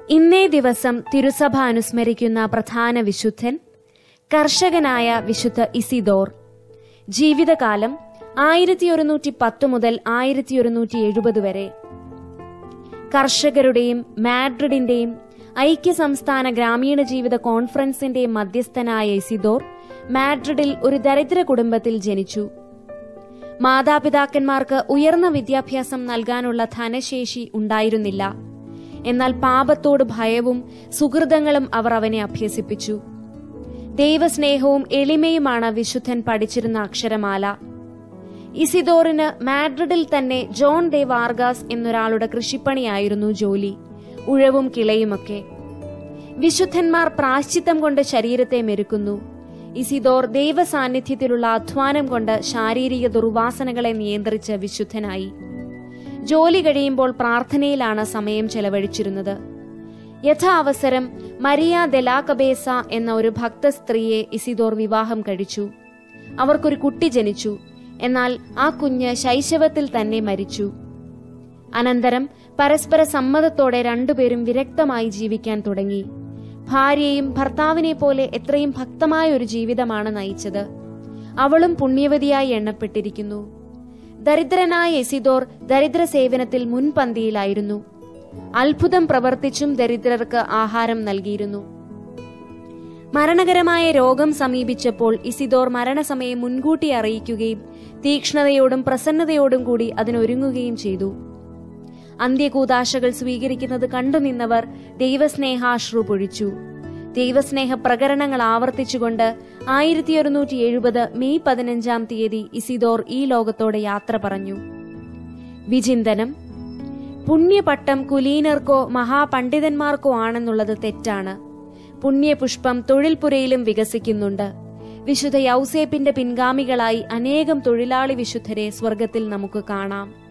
ഇന്നേ ദിവസം തിരുസഭ അനുസ്മരിക്കുന്ന പ്രധാന വിശുദ്ധൻ കർഷകനായ വിശുദ്ധ ഇസിദോർ ജീവിതകാലം ആയിരത്തി ഒരുന്നൂറ്റി പത്ത് മുതൽ ആയിരത്തി ഒരുന്നൂറ്റി എഴുപത് വരെ കർഷകരുടെയും മാഡ്രിഡിന്റെയും ഐക്യ സംസ്ഥാന ഗ്രാമീണ ജീവിത കോൺഫറൻസിന്റെയും മധ്യസ്ഥനായ ഇസിദോർ മാഡ്രിഡിൽ ഒരു ദരിദ്ര കുടുംബത്തിൽ ജനിച്ചു മാതാപിതാക്കന്മാർക്ക് ഉയർന്ന വിദ്യാഭ്യാസം നൽകാനുള്ള ധനശേഷി ഉണ്ടായിരുന്നില്ല എന്നാൽ പാപത്തോട് ഭയവും സുഹൃതങ്ങളും അവർ അവനെ അഭ്യസിപ്പിച്ചു ദൈവസ്നേഹവും എളിമയുമാണ് വിശുദ്ധൻ പഠിച്ചിരുന്ന അക്ഷരമാല ഇസിദോറിന് മാഡ്രിഡിൽ തന്നെ ജോൺ ദേ വാർഗാസ് എന്നൊരാളുടെ കൃഷിപ്പണിയായിരുന്നു ജോലി ഉഴവും കിളയുമൊക്കെ വിശുദ്ധന്മാർ പ്രാശ്ചിത്തം കൊണ്ട് ശരീരത്തെ മെരുക്കുന്നു ഇസിദോർ ദൈവസാന്നിധ്യത്തിലുള്ള അധ്വാനം കൊണ്ട് ശാരീരിക ദുർവാസനകളെ നിയന്ത്രിച്ച് വിശുദ്ധനായി ജോലി കഴിയുമ്പോൾ പ്രാർത്ഥനയിലാണ് സമയം ചെലവഴിച്ചിരുന്നത് യഥാവസരം മരിയ ദെലാകബേസ എന്ന ഒരു ഭക്ത സ്ത്രീയെ ഇസിദോർ വിവാഹം കഴിച്ചു അവർക്കൊരു കുട്ടി ജനിച്ചു എന്നാൽ ആ കുഞ്ഞ് ശൈശവത്തിൽ തന്നെ മരിച്ചു അനന്തരം പരസ്പര സമ്മതത്തോടെ രണ്ടുപേരും വിരക്തമായി ജീവിക്കാൻ തുടങ്ങി ഭാര്യയും ഭർത്താവിനെ പോലെ എത്രയും ഭക്തമായ ഒരു ജീവിതമാണ് നയിച്ചത് അവളും പുണ്യവതിയായി എണ്ണപ്പെട്ടിരിക്കുന്നു ദരിദ്രനായ എസിദോർ ദരിദ്ര സേവനത്തിൽ മുൻപന്തിയിലായിരുന്നു അത്ഭുതം പ്രവർത്തിച്ചും ദരിദ്രർക്ക് ആഹാരം നൽകിയിരുന്നു മരണകരമായ രോഗം സമീപിച്ചപ്പോൾ ഇസിദോർ മരണസമയം മുൻകൂട്ടി അറിയിക്കുകയും തീക്ഷ്ണതയോടും പ്രസന്നതയോടും കൂടി അതിനൊരുങ്ങുകയും ചെയ്തു അന്ത്യകൂതാശകൾ സ്വീകരിക്കുന്നത് കണ്ടുനിന്നവർ ദൈവസ്നേഹാശ്രു പൊഴിച്ചു ദൈവസ്നേഹ പ്രകരണങ്ങൾ ആവർത്തിച്ചുകൊണ്ട് ആയിരത്തി ഒരുന്നൂറ്റി എഴുപത് മെയ് പതിനഞ്ചാം തീയതി ഇസിദോർ ഈ ലോകത്തോട് യാത്ര പറഞ്ഞു വിചിന്തനം പുണ്യപട്ടം കുലീനർക്കോ മഹാപണ്ഡിതന്മാർക്കോ ആണെന്നുള്ളത് തെറ്റാണ് പുണ്യപുഷ്പം തൊഴിൽപുരയിലും വികസിക്കുന്നുണ്ട് വിശുദ്ധ യൗസേപ്പിന്റെ പിൻഗാമികളായി അനേകം തൊഴിലാളി വിശുദ്ധരെ സ്വർഗത്തിൽ നമുക്ക് കാണാം